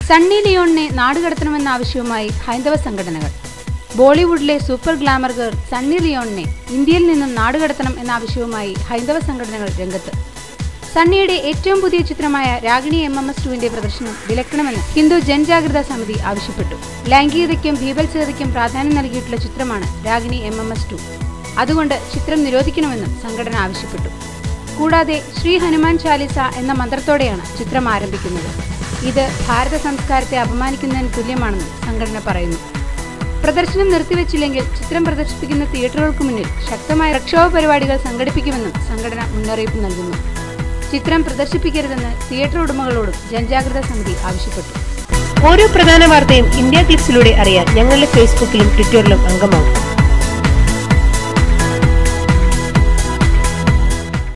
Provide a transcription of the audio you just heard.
സണ്ണി ലിയോണിനെ നാടുകടത്തണമെന്ന ആവശ്യവുമായി ഹൈന്ദവ സംഘടനകൾ ബോളിവുഡിലെ സൂപ്പർ ഗ്ലാമർ ഗേൾ സണ്ണി ലിയോണിനെ ഇന്ത്യയിൽ നിന്നും നാടുകടത്തണം എന്ന ആവശ്യവുമായി ഹൈന്ദവ സംഘടനകൾ രംഗത്ത് സണ്ണിയുടെ ഏറ്റവും പുതിയ ചിത്രമായ രാഗിണി എം എം എസ് ടുവിന്റെ പ്രദർശനം വിലക്കണമെന്ന് ഹിന്ദു ജൻജാഗ്രതാ സമിതി ആവശ്യപ്പെട്ടു ലൈംഗികതയ്ക്കും ഭീപത്സതയ്ക്കും പ്രാധാന്യം നൽകിയിട്ടുള്ള ചിത്രമാണ് Ragini M M S two അതുകൊണ്ട് ചിത്രം നിരോധിക്കണമെന്നും സംഘടന ആവശ്യപ്പെട്ടു കൂടാതെ ശ്രീ ഹനുമാൻ ചാലിസ എന്ന മന്ത്രത്തോടെയാണ് ചിത്രം ആരംഭിക്കുന്നത് ഇത് ഭാരത സംസ്കാരത്തെ അപമാനിക്കുന്നതിന് തുല്യമാണെന്നും സംഘടന പറയുന്നു പ്രദർശനം നിർത്തിവെച്ചില്ലെങ്കിൽ ചിത്രം പ്രദർശിപ്പിക്കുന്ന തിയേറ്ററുകൾക്ക് മുന്നിൽ ശക്തമായ പ്രക്ഷോഭ പരിപാടികൾ സംഘടിപ്പിക്കുമെന്നും സംഘടന മുന്നറിയിപ്പ് നൽകുന്നു ചിത്രം പ്രദർശിപ്പിക്കരുതെന്ന് തിയേറ്റർ ഉടമകളോടും ജനജാഗ്രതാ സമിതി ആവശ്യപ്പെട്ടു ഓരോ പ്രധാന വാർത്തയും ഇന്ത്യ ക്ലിക്സിലൂടെ അറിയാൻ ഞങ്ങളുടെ ഫേസ്ബുക്കിലും ട്വിറ്ററിലും അംഗമാകും